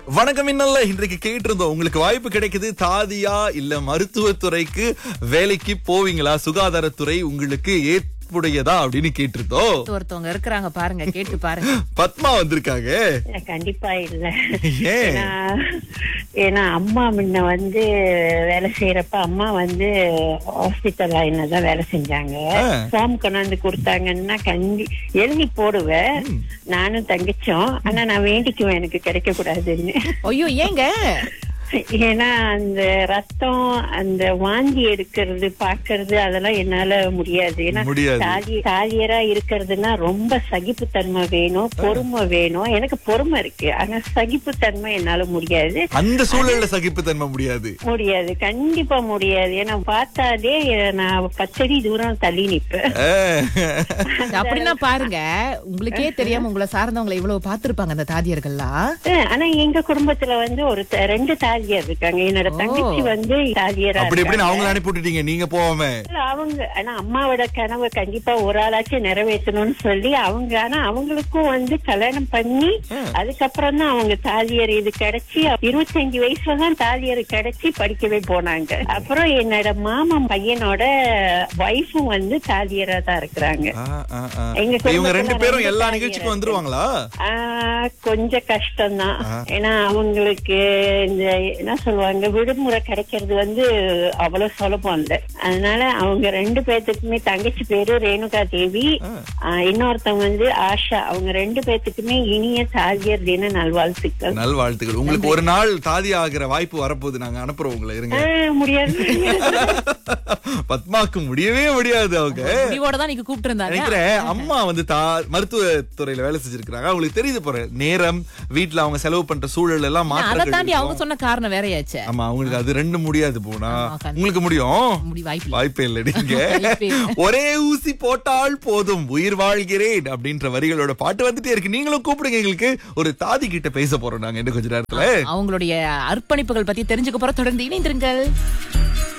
வணக்கம் இன்னல்ல இன்றைக்கு கேட்டிருந்தோம் உங்களுக்கு வாய்ப்பு கிடைக்குது தாதியா இல்ல மருத்துவத்துறைக்கு வேலைக்கு போவீங்களா சுகாதாரத்துறை உங்களுக்கு ஏற்புடையதா அப்படின்னு கேட்டிருந்தோம் ஒருத்தவங்க இருக்கிறாங்க பாருங்க கேட்டு பாருங்க பத்மா வந்திருக்காங்க கண்டிப்பா இல்ல ஏன் ஏன்னா ஏன்னா அம்மா முன்ன வந்து வேலை செய்யறப்ப அம்மா வந்து ஹாஸ்பிட்டல் லைன்ல தான் வேலை செஞ்சாங்க ஆ. ஃபார்ம் கொண்டாந்து கொடுத்தாங்கன்னா கண்டி எழுதி போடுவேன் நானும் தங்கச்சும் ஆனா நான் வேண்டிக்குவேன் எனக்கு கிடைக்க கூடாதுன்னு ஐயோ ஏங்க ஏன்னா அந்த ரத்தம் அந்த வாந்தி எடுக்கிறது பாக்குறது அதெல்லாம் என்னால முடியாது ஏன்னா முடியாது. தாலி தாலியரா இருக்கிறதுனா ரொம்ப சகிப்புத்தன்மை வேணும் பொறுமை வேணும் எனக்கு பொறுமை இருக்கு ஆனா சகிப்புத்தன்மை என்னால முடியாது அந்த சூழல்ல சகிப்புத்தன்மை முடியாது முடியாது கண்டிப்பா முடியாது ஏன்னா பார்த்தாலே நான் பச்சடி தூரம் தள்ளி நிப்பேன் அஹ். அப்படின்னா பாருங்க உங்களுக்கே தெரியாம உங்களை சார்ந்தவங்களை இவ்வளவு பார்த்திருப்பாங்க அந்த தாதியர்கள்லாம் அஹ் ஆனா எங்க குடும்பத்துல வந்து ஒரு த- ரெண்டு தாலியார் இருக்காங்க என்னோட ஓ. தங்கச்சி வந்து தாலியரா அப்படி எப்படின்னு இருக்காங்க. அவங்கள அனுப்பி விட்டுட்டீங்க நீங்க போகாம இல்ல, அவங்க ஆனா அம்மாவோட கனவை கண்டிப்பா ஒரு ஆளாச்சும் நிறைவேற்றணும்னு சொல்லி அவங்க ஆனா அவங்களுக்கும் வந்து கல்யாணம் பண்ணி அதுக்கப்புறம் தான் அவங்க தாலியர் இது கிடைச்சி இருபத்தஞ்சு வயசுல தான் தாலியர் கிடைச்சி படிக்கவே போனாங்க அப்புறம் என்னோட மாமா பையனோட ஒய்ஃபும் வந்து தாலியரா தான் இருக்கிறாங்க ஆஹ், ஆஹ், ஆஹ். எங்க இப்ப இவங்க குடும்பத்துல ரெண்டு பேரும் ரெண்டு எல்லா தாதியர் நிகழ்ச்சிக்கும் இருக்கு. வந்துருவாங்களா ஆஹ், கொஞ்சம் கஷ்டம்தான் ஏன்னா அவங்களுக்கு இந்த என்ன சொல்லுவாங்க விடுமுறை கிடைக்கிறது வந்து அவ்வளவு சுலபம் இல்ல அதனால அவங்க ரெண்டு பேர்த்துக்குமே தங்கச்சி பேரு ரேணுகா தேவி ஆஹ், இன்னொருத்தவங்க வந்து ஆஷா அவங்க ரெண்டு பேர்த்துக்குமே இனிய தாதியர் தின நல்வாழ்த்துக்கள் நல் வாழ்த்துக்கள் உங்களுக்கு ஒரு நாள் தாதி ஆகிற வாய்ப்பு வரப்போகுது நாங்க அனுப்புறோம் உங்களை இருங்க ஆஹ், முடியாது பத்மாக்கு முடியவே முடியாது அவங்க முடிவோட தான் நீங்க கூப்பிட்டு இருந்தாங்க நினைக்கிறேன் அம்மா வந்து தா மருத்துவ துறையில வேலை செஞ்சிருக்காங்க அவங்களுக்கு தெரியுது போற நேரம் வீட்ல அவங்க செலவு பண்ற சூழல் எல்லாம் அதை மாற்றங்கள் தாண்டி அவங்க இருக்கும். சொன்ன காரணம் வேறையாச்சே ஆமா அவங்களுக்கு அது ரெண்டு முடியாது போனா ஆமா, கண்டிப்பா. உங்களுக்கு முடியும் முடி வாய்ப்பு வாய்ப்பே இல்ல நீங்க வாய்ப்பே இல்ல. ஒரே ஊசி போட்டால் போதும் உயிர் வாழ்கிறேன் அப்படின்ற வரிகளோட பாட்டு வந்துட்டே இருக்கு நீங்களும் கூப்பிடுங்க எங்களுக்கு ஒரு தாதி கிட்ட பேச போறோம் நாங்க இன்னும் கொஞ்ச நேரத்துல அவங்களுடைய அர்ப்பணிப்புகள் பத்தி தெரிஞ்சுக்க போற தொடர்ந்து இணைந்திருங்கள்